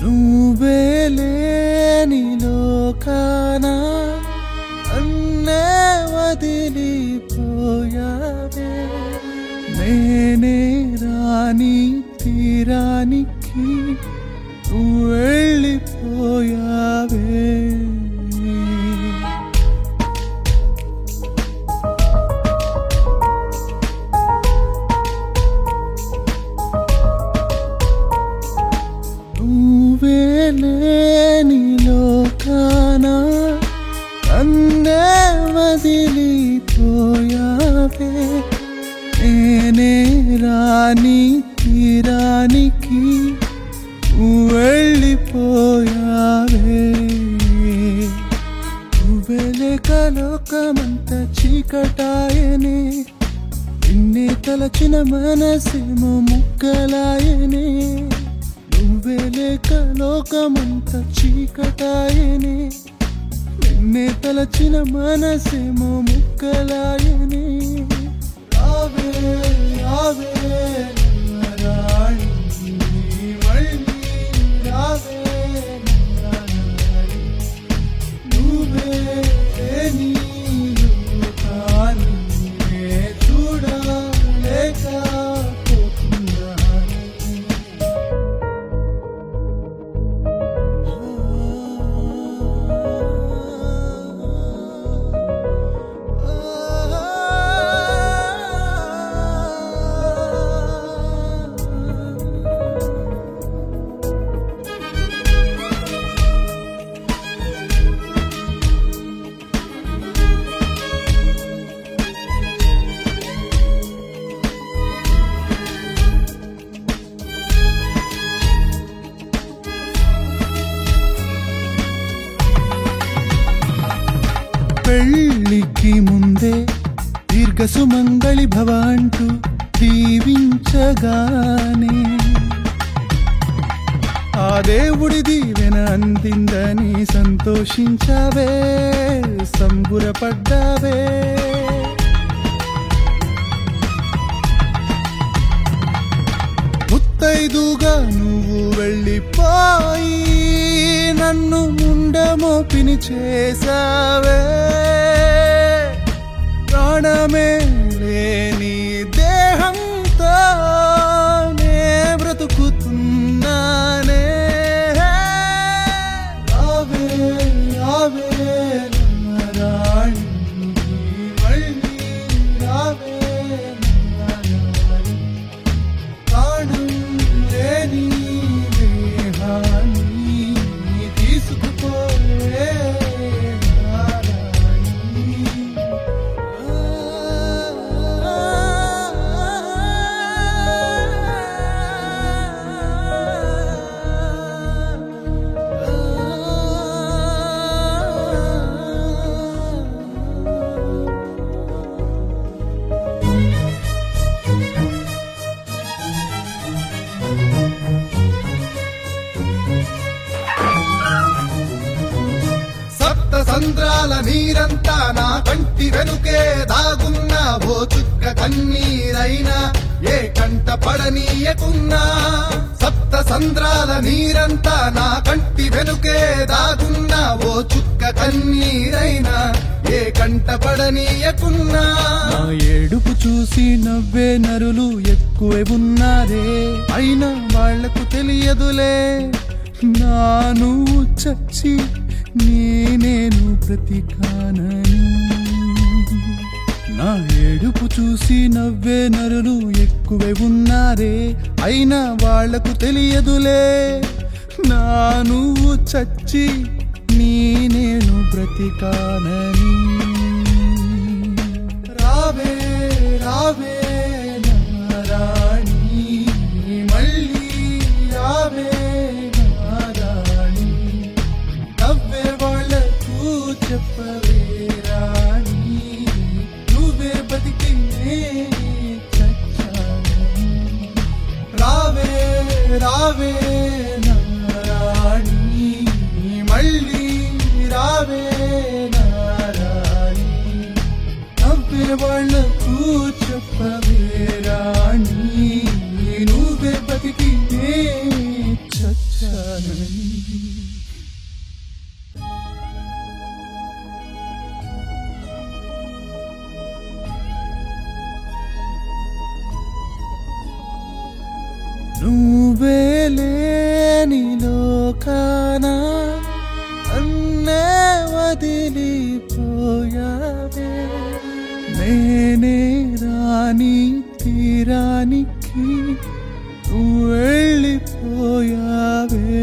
నువ్వే లేని లోకాన అన్నే వదిలిపోయావే నేనే రాని తీరానికి నువ్వు వెళ్ళిపోయావే నువ్వే లేని లోకాన అన్నే వదిలిపోయావే నేనే రాని తీరానికి నువ్వు వెళ్ళిపోయావే నువ్వే లేక లోకమంత చీకటాయనే నిన్నే తలచిన మనసేమో ముక్కలాయనే నువ్వే లేక లోకమంత చీకటాయనే నిన్నే తలచిన మనసేమో ముక్కలాయనే రావే రావే రాణి మళ్ళీ రావే రాణి నువ్వే నీ లోకాన్ని చూడలేకపోతున్నాను పెళ్ళికి ముందే దీర్ఘ సుమంగళి భవ అంటూ దీవించగానే ఆ దేవుడి దీవెన అందిందని సంతోషించావే సంబురపడ్డావే ముత్తైదుగా నువ్వు వెళ్ళిపోయి నన్ను ముండమోపిని చేసావే ప్రాణమే లేని దేహంతో నే బ్రతుకుతున్నానే రావే రావే నా రాణి మళ్ళీ రావే నా రాణి ప్రాణం లేని దేహాన్ని తీసుకుపోయే నారాయణి. సప్త సంద్రాల నీరంతా నా కంటి వెనుకే దాగున్నా ఓ చుక్క కన్నీరైనా ఏ కంట పడనీయకున్నా సప్త సంద్రాల నీరంతా నా కంటి వెనుకే దాగున్నా ఓ చుక్క కన్నీరైనా ఏ కంట పడనీయకున్నా నా ఏడుపు చూసి నవ్వే నరులు ఎక్కువే ఉన్నారే అయినా వాళ్లకు తెలియదులే నా నువ్వు చచ్చి నేనేను బ్రతికానని నా ఏడుపు చూసి నవ్వే నరులు ఎక్కువే ఉన్నారే అయినా వాళ్లకు తెలియదులే నా నువ్వు చచ్చి నేనేను బ్రతికానని రావే రావే నా రాణి మళ్ళీ రావే నా రాణి నవ్వే వాళ్ళకు చెప్పవే రాణి నువ్వే బతికి నే చచ్చాను రావే రావే నా రాణి మళ్ళీ రావే నా రాణి నవ్వే వాళ్ళకు చెప్పవే రాణి నువ్వే బతికి నే చచ్చానని నువ్వే లేని లోకాన అన్నే వదిలిపోయావే నేనే రాని తీరానికి నువ్వు వెళ్ళిపోయావే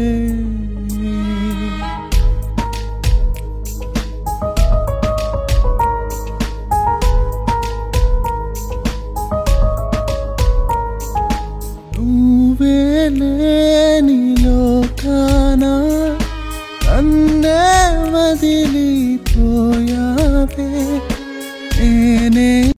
నువ్వే లేని లోకాన అన్నే వదిలిపోయావే నేనే